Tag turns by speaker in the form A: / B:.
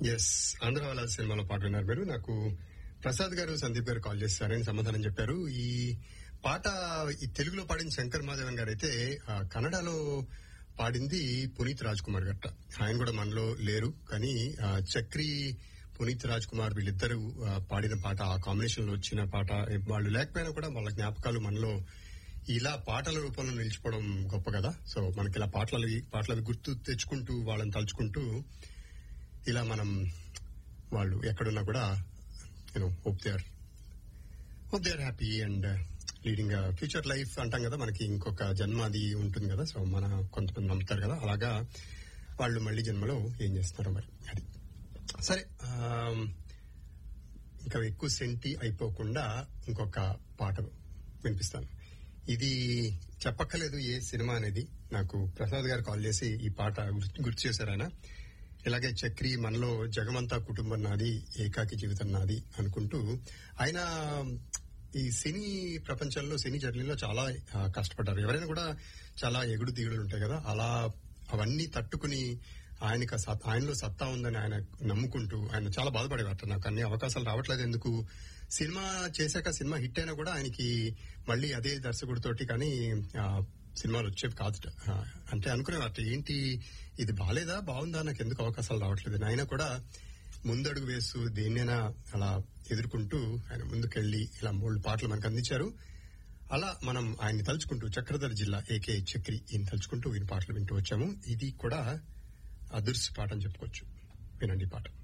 A: yes ఆంధ్రవాల సినిమాలో పాట విన్నారు మీరు నాకు ప్రసాద్ గారు సందీప్ గారు కాల్ చేస్తారని సమాధానం చెప్పారు ఈ పాట ఈ తెలుగులో పాడిన శంకర్ మాధవన్ గారు అయితే ఆ, కన్నడలో పాడింది పునీత్ రాజ్ కుమార్ గట్ట ఆయన కూడా మనలో లేరు కానీ ఆ, చక్రి పునీత్ రాజ్ కుమార్ వీళ్ళిద్దరూ ఆ, పాడిన పాట ఆ కాంబినేషన్ లో వచ్చిన పాట వాళ్ళు లేకపోయినా కూడా వాళ్ళ జ్ఞాపకాలు మనలో ఇలా పాటల రూపంలో నిలిచిపోవడం గొప్ప కదా సో మనకి ఇలా పాటలు పాటలు గుర్తు తెచ్చుకుంటూ వాళ్ళని తలుచుకుంటూ ఇలా మనం వాళ్ళు ఎక్కడున్నా కూడా you know hope they are hope they are happy and leading future life అంటాం కదా మనకి ఇంకొక జన్మ అది ఉంటుంది కదా సో మన కొంతమంది నమ్ముతారు కదా అలాగా వాళ్ళు మళ్ళీ జన్మలో ఏం చేస్తున్నారో మరి అది సరే ఆమ్, ఇంకా ఎక్కువ సెంటి అయిపోకుండా ఇంకొక పాట వినిపిస్తాను ఇది చెప్పక్కలేదు ఏ సినిమా అనేది నాకు ప్రసాద్ గారు కాల్ చేసి ఈ పాట గుర్తు గుర్తు చేశారు ఆయన ఇలాగే చక్రి మనలో జగమంతా కుటుంబం నాది ఏకాకి జీవితం నాది అనుకుంటూ ఆయన ఈ సినీ ప్రపంచంలో సినీ జర్నీలో చాలా ఆ, కష్టపడ్డారు ఎవరైనా కూడా చాలా ఎగుడు దిగుడులు ఉంటాయి కదా అలా అవన్నీ తట్టుకుని ఆయనకి ఆ సత్- ఆయనలో సత్తా ఉందని ఆయన నమ్ముకుంటూ ఆయన చాలా బాధపడేవారు నాకు అన్ని అవకాశాలు రావట్లేదు ఎందుకు సినిమా చేశాక సినిమా హిట్ అయినా కూడా ఆయనకి మళ్ళీ అదే దర్శకుడితోటి కానీ ఆ, సినిమాలు వచ్చేవి కాదు ఆ, అంటే అనుకునేవారు ఏంటి ఇది బాలేదా బాగుందా నాకు ఎందుకు అవకాశాలు రావట్లేదు అని ఆయన కూడా ముందడుగు వేస్తూ దేన్నైనా అలా ఎదుర్కొంటూ ఆయన ముందుకెళ్లి ఇలా మూడు పాటలు మనకు అందించారు అలా మనం ఆయన్ని తలుచుకుంటూ చక్రధర్ జిల్లా ఏకే చక్రి ఈయన తలుచుకుంటూ ఈయన పాటలు వింటూ వచ్చాము ఇది కూడా అదుర్స్ పాట అని చెప్పుకోవచ్చు వినండి ఈ పాట